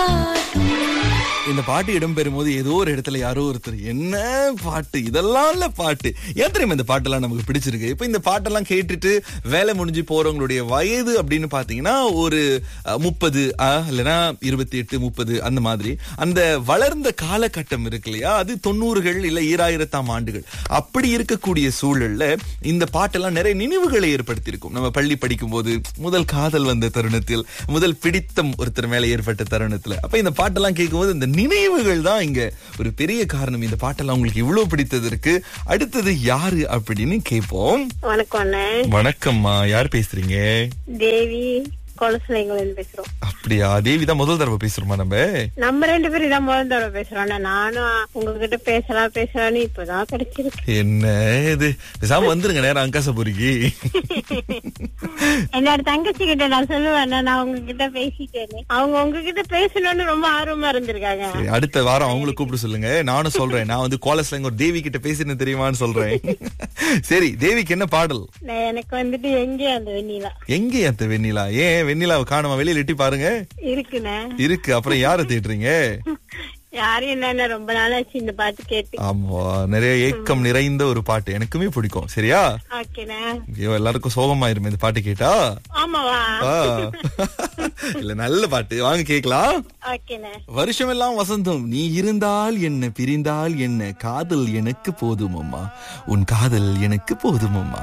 காட்டும் இந்த பாட்டு இடம்பெறும் போது ஏதோ ஒரு இடத்துல யாரோ ஒருத்தர் என்ன பாட்டு இதெல்லாம் இல்ல பாட்டு ஏன் தெரியுமா இந்த பாட்டெல்லாம் நமக்கு பிடிச்சிருக்கு இப்ப இந்த பாட்டெல்லாம் கேட்டுட்டு வேலை முடிஞ்சு போறவங்களுடைய வயது அப்படின்னு பாத்தீங்கன்னா ஒரு முப்பது இல்லைன்னா இருபத்தி எட்டு முப்பது அந்த மாதிரி அந்த வளர்ந்த காலகட்டம் இருக்கு இல்லையா அது தொண்ணூறுகள் இல்ல ஈராயிரத்தாம் ஆண்டுகள் அப்படி இருக்கக்கூடிய சூழல்ல இந்த பாட்டெல்லாம் நிறைய நினைவுகளை ஏற்படுத்தியிருக்கும் நம்ம பள்ளி படிக்கும் போது முதல் காதல் வந்த தருணத்தில் முதல் பிடித்தம் ஒருத்தர் மேல ஏற்பட்ட தருணத்துல அப்ப இந்த பாட்டெல்லாம் கேட்கும்போது இந்த நினைவுகள் தான் இங்க ஒரு பெரிய காரணம் இந்த பாட்டெல்லாம் உங்களுக்கு இவ்வளவு பிடித்ததற்கு அடுத்தது யாரு அப்படின்னு கேட்போம் வணக்கம் அண்ணே வணக்கம்மா யார் பேசுறீங்க தேவி கொலசலைங்கள் பேசுறோம் அப்படியா தேவி தான் முதல் தடவை பேசுறோமா நம்ம நம்ம ரெண்டு பேரும் இதான் முதல் தடவை பேசுறோம் அண்ணே. நானும் உங்ககிட்ட பேசலாம் பேசலாம்னு இப்பதான் கிடைச்சிருக்கு என்ன இது பேசாம வந்துருங்க நேரம் அங்காசபுரிக்கு என்னோட தங்கச்சி கிட்ட நான் சொல்லுவேன் அண்ணா, நான் உங்ககிட்ட பேசிட்டேன்னு அவங்க உங்ககிட்ட பேசணும்னு ரொம்ப ஆர்வமா இருந்திருக்காங்க சரி, அடுத்த வாரம் அவங்களை கூப்பிட சொல்லுங்க நானும் சொல்றேன் நான் வந்து கோலஸ்ல ஒரு தேவி கிட்ட பேசினேன் தெரியுமான்னு சொல்றேன் சரி தேவிக்கு என்ன பாடல் நான் எனக்கு வந்துட்டு எங்கே அந்த வெண்ணிலா எங்க அந்த வெண்ணிலா ஏன் வெண்ணிலாவை காணுமா வெளியில எட்டி பாருங்க இருக்குண்ணே இருக்கு அப்புறம் யாரை தேடுறீங்க யாரும் என்னென்ன ரொம்ப நாளாச்சு இந்த பாட்டு கேட்டு ஆமா நிறைய ஏக்கம் நிறைந்த ஒரு பாட்டு எனக்குமே பிடிக்கும் சரியா ஓகேண்ணே ஐயோ எல்லாருக்கும் சோகமாயிருமே இந்த பாட்டு கேட்டா ஆமாவா ஆ. இல்ல நல்ல பாட்டு வாங்க கேக்கலாம் ஓகேண்ணே வருஷமெல்லாம் வசந்தம் நீ இருந்தால் என்ன பிரிந்தால் என்ன காதல் எனக்கு போதும் அம்மா உன் காதல் எனக்கு போதும் அம்மா